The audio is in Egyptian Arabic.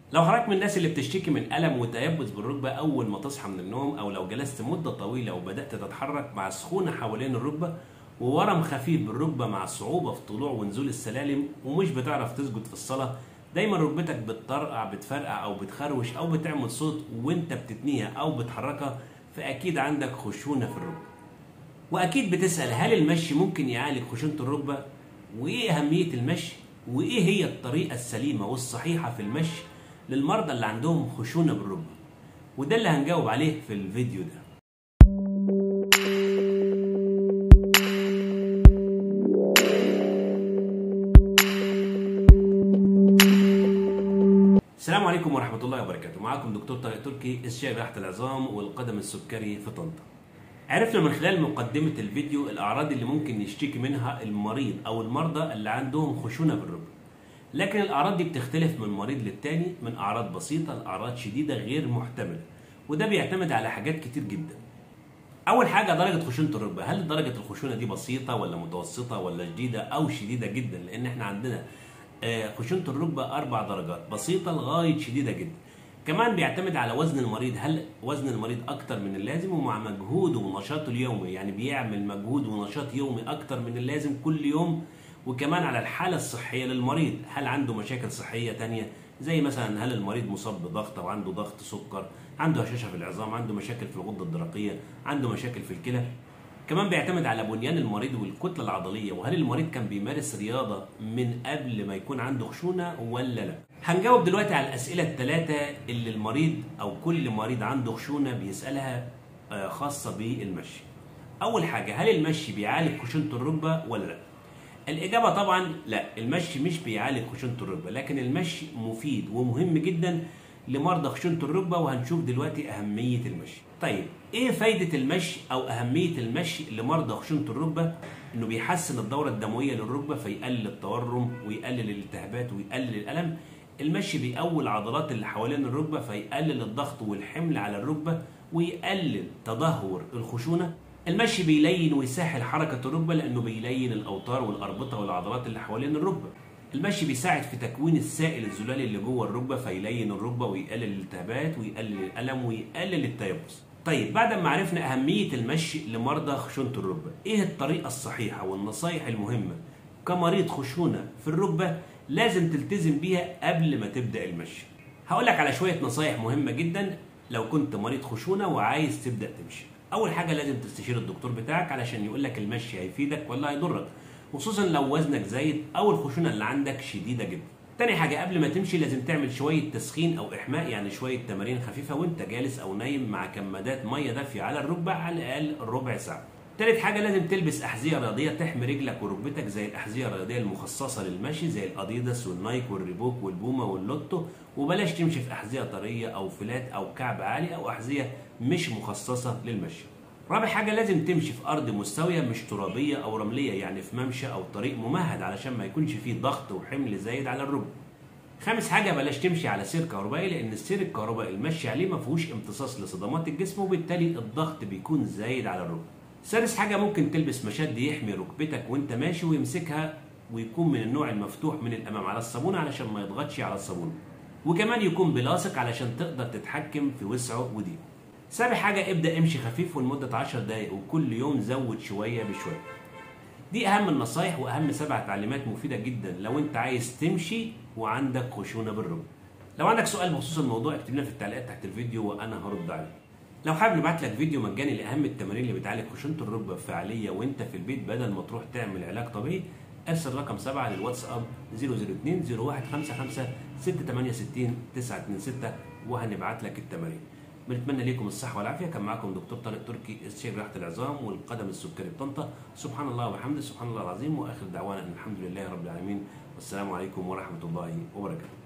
لو حضرتك من الناس اللي بتشتكي من ألم وتيبس بالركبة أول ما تصحى من النوم أو لو جلست مدة طويلة وبدأت تتحرك مع سخونة حوالين الركبة وورم خفيف بالركبة مع صعوبة في طلوع ونزول السلالم ومش بتعرف تسجد في الصلاة دايما ركبتك بتطرقع بتفرقع أو بتخروش أو بتعمل صوت وانت بتتنيها أو بتحركها فأكيد عندك خشونة في الركبة واكيد بتسال هل المشي ممكن يعالج خشونه الركبه وايه اهميه المشي وايه هي الطريقه السليمه والصحيحه في المشي للمرضى اللي عندهم خشونه بالركبه وده اللي هنجاوب عليه في الفيديو ده السلام عليكم ورحمة الله وبركاته معكم دكتور طارق تركي استشاري جراحة العظام والقدم السكري في طنطا عرفنا من خلال مقدمة الفيديو الأعراض اللي ممكن يشتكي منها المريض أو المرضى اللي عندهم خشونة بالركبة لكن الأعراض دي بتختلف من مريض للتاني من أعراض بسيطة لأعراض شديدة غير محتملة وده بيعتمد على حاجات كتير جدا أول حاجة درجة خشونة الركبة هل درجة الخشونة دي بسيطة ولا متوسطة ولا شديدة أو شديدة جدا لأن احنا عندنا آه، خشونة الركبة أربع درجات بسيطة لغاية شديدة جدا كمان بيعتمد على وزن المريض هل وزن المريض اكتر من اللازم ومع مجهوده ونشاطه اليومي يعني بيعمل مجهود ونشاط يومي اكتر من اللازم كل يوم وكمان على الحالة الصحية للمريض هل عنده مشاكل صحية تانية زي مثلا هل المريض مصاب بضغط او عنده ضغط سكر عنده هشاشة في العظام عنده مشاكل في الغدة الدرقية عنده مشاكل في الكلى كمان بيعتمد على بنيان المريض والكتلة العضلية وهل المريض كان بيمارس رياضة من قبل ما يكون عنده خشونة ولا لا هنجاوب دلوقتي على الأسئلة الثلاثة اللي المريض أو كل مريض عنده خشونة بيسألها آه، خاصة بالمشي أول حاجة هل المشي بيعالج خشونة الركبة ولا لا الإجابة طبعا لا المشي مش بيعالج خشونة الركبة لكن المشي مفيد ومهم جدا لمرضى خشونة الركبة وهنشوف دلوقتي أهمية المشي طيب إيه فايدة المشي أو أهمية المشي لمرضى خشونة الركبة إنه بيحسن الدورة الدموية للركبة فيقلل التورم ويقلل الالتهابات ويقلل الألم المشي بيقوي العضلات اللي حوالين الركبة فيقلل الضغط والحمل على الركبة ويقلل تدهور الخشونة المشي بيلين ويسهل حركة الركبة لأنه بيلين الأوتار والأربطة والعضلات اللي حوالين الركبة المشي بيساعد في تكوين السائل الزلالي اللي جوه الركبة فيلين الركبة ويقلل الالتهابات ويقلل الألم ويقلل التيبس طيب بعد ما عرفنا أهمية المشي لمرضى خشونة الركبة إيه الطريقة الصحيحة والنصايح المهمة كمريض خشونة في الركبة لازم تلتزم بيها قبل ما تبدأ المشي هقول لك على شوية نصايح مهمة جدا لو كنت مريض خشونة وعايز تبدأ تمشي أول حاجة لازم تستشير الدكتور بتاعك علشان يقول لك المشي هيفيدك ولا هيضرك خصوصا لو وزنك زايد أو الخشونة اللي عندك شديدة جدا تاني حاجة قبل ما تمشي لازم تعمل شوية تسخين أو إحماء يعني شوية تمارين خفيفة وأنت جالس أو نايم مع كمادات مية دافية على الركبة على الأقل ربع ساعة. تالت حاجة لازم تلبس أحذية رياضية تحمي رجلك وركبتك زي الأحذية الرياضية المخصصة للمشي زي الأديداس والنايك والريبوك والبوما واللوتو وبلاش تمشي في أحذية طرية أو فلات أو كعب عالي أو أحذية مش مخصصة للمشي. رابع حاجة لازم تمشي في أرض مستوية مش ترابية أو رملية يعني في ممشى أو طريق ممهد علشان ما يكونش فيه ضغط وحمل زايد على الركبة. خامس حاجة بلاش تمشي على سير كهربائي لأن السير الكهربائي المشي عليه ما فيهوش امتصاص لصدمات الجسم وبالتالي الضغط بيكون زايد على الركبة. سادس حاجة ممكن تلبس مشد يحمي ركبتك وانت ماشي ويمسكها ويكون من النوع المفتوح من الأمام على الصابونة علشان ما يضغطش على الصابونة. وكمان يكون بلاصق علشان تقدر تتحكم في وسعه وضيقه. سابع حاجة ابدأ امشي خفيف ولمدة 10 دقايق وكل يوم زود شوية بشوية. دي اهم النصايح واهم سبع تعليمات مفيده جدا لو انت عايز تمشي وعندك خشونه بالركبه لو عندك سؤال بخصوص الموضوع اكتب لنا في التعليقات تحت الفيديو وانا هرد عليه لو حابب نبعت لك فيديو مجاني لاهم التمارين اللي بتعالج خشونه الركبه بفعاليه وانت في البيت بدل ما تروح تعمل علاج طبيعي ارسل رقم 7 للواتساب 002 0155 668 926 وهنبعت لك التمارين بنتمنى لكم الصحة والعافية كان معكم دكتور طارق تركي استشاري جراحة العظام والقدم السكري بطنطا سبحان الله وبحمده سبحان الله العظيم وآخر دعوانا أن الحمد لله رب العالمين والسلام عليكم ورحمة الله وبركاته